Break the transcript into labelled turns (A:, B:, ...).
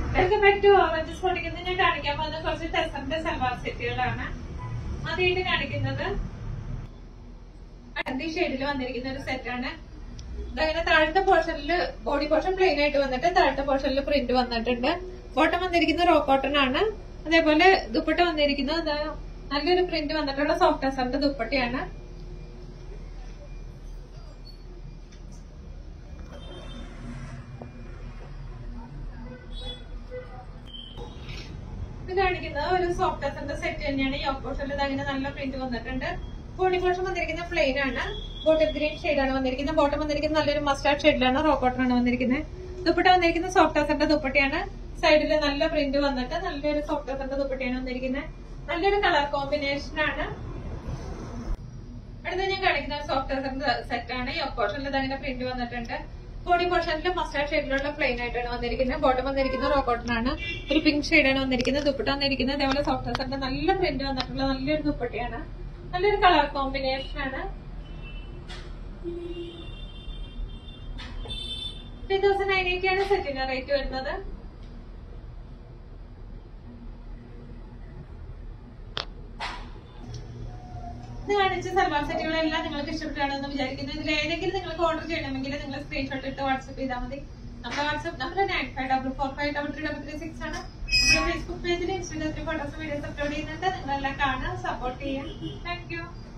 A: welcome back to orange സ്പോട്ടിൽ ഞാൻ കാണിക്കാൻ പോകുന്ന കുറച്ച് ടെസറിന്റെ സൽവാർ സെറ്റുകളാണ് ആദ്യമായിട്ട് കാണിക്കുന്നത് അടന്തി ഷെയ്ഡിൽ വന്നിരിക്കുന്ന ഒരു സെറ്റാണ് ഇതങ്ങനെ താഴത്തെ പോർഷനിൽ ബോഡി പോർഷൻ പ്ലെയിൻ ആയിട്ട് വന്നിട്ട് താഴത്തെ പോർഷനിൽ പ്രിന്റ് വന്നിട്ടുണ്ട് ബോട്ടം വന്നിരിക്കുന്നത് റോ കോട്ടൺ ആണ് അതേപോലെ ദുപ്പട്ട വന്നിരിക്കുന്നത് ദാ നല്ലൊരു പ്രിന്റ് വന്നിട്ടുള്ള സോഫ്റ്റ് ടെസറിന്റെ ദുപ്പട്ടയാണ് ഇത് കാണിക്കുന്നത് ഒരു സോഫ്റ്റ് ടെസറിന്റെ സെറ്റ് തന്നെയാണ് ഈ ഓപ്പോഷനിൽ അങ്ങനെ നല്ല പ്രിന്റ് വന്നിട്ടുണ്ട് ബോഡി പോർഷൻ വന്നിരിക്കുന്ന പ്ലെയിൻ ആണ് ബോട്ടം ഗ്രീൻ ഷെയ്ഡാണ് വന്നിരിക്കുന്നത് ബോട്ടം വന്നിരിക്കുന്നത് നല്ലൊരു മസ്റ്റാർഡ് ഷെയ്ഡിലാണ് റോ കോട്ടൺ ആണ് വന്നിരിക്കുന്നത് ദുപ്പട്ട വന്നിരിക്കുന്നത് സോഫ്റ്റ് ടെസറിന്റെ ദുപ്പട്ടയാണ് സൈഡിൽ നല്ല പ്രിന്റ് വന്നിട്ട് നല്ലൊരു സോഫ്റ്റ് ടെസറിന്റെ ദുപ്പട്ടയാണ് വന്നിരിക്കുന്നത് നല്ലൊരു കളർ കോമ്പിനേഷൻ ആണ് അടുത്ത ഞാൻ കാണിക്കുന്ന സോഫ്റ്റ് ടെസറിന്റെ സെറ്റ് ആണ് ഈ ഓപ്പോഷനിൽ അങ്ങനെ പ്രിന്റ് വന്നിട്ടുണ്ട് ബോഡി പോർഷനിൽ മസ്റ്റാർഡ് ഷെയ്ഡിലുള്ള പ്ലെയിൻ ആയിട്ടാണ് വന്നിരിക്കുന്നത് ബോട്ടം വന്നിരിക്കുന്നത് റോ കോട്ടൺ ആണ് ഒരു പിങ്ക് ഷെയ്ഡാണ് വന്നിരിക്കുന്നത് ദുപ്പട്ട വന്നിരിക്കുന്നത് അതേപോലെ സോഫ്റ്റ് ടെസറിന്റെ നല്ല പ്രിന്റ് വന്നിട്ടുള്ള നല്ലൊരു ദുപ്പട്ടയാണ് നല്ലൊരു കളർ കോമ്പിനേഷൻ ആണ് ത്രീ തൗസൻഡ് നയൻ എയ്റ്റി ആണ് സെറ്റിന് റേറ്റ് വരുന്നത് ഇത് കാണിച്ച സൽവാർ സെറ്റുകളെല്ലാം നിങ്ങൾക്ക് ഇഷ്ടപ്പെട്ടാണെന്ന് വിചാരിക്കുന്നു ഇതിൽ ഏതെങ്കിലും നിങ്ങൾക്ക് ഓർഡർ ചെയ്യണമെങ്കിൽ നിങ്ങൾ സ്ക്രീൻഷോട്ട് ഇട്ട് വാട്സ്ആപ്പ് ചെയ്താൽ മതി നമ്മുടെ WhatsApp number nine five double four five double three double three six ആണ് നമ്മുടെ ഫേസ്ബുക്ക് പേജിൽ ഇൻസ്റ്റാഗ്രാമിൽ ഫോട്ടോസ് വീഡിയോസ് അപ്ലോഡ് ചെയ്യുന്നുണ്ട് നിങ്ങളെല്ലാം കാണാൻ സപ്പോർട്ട് ചെയ്യാം താങ്ക് യു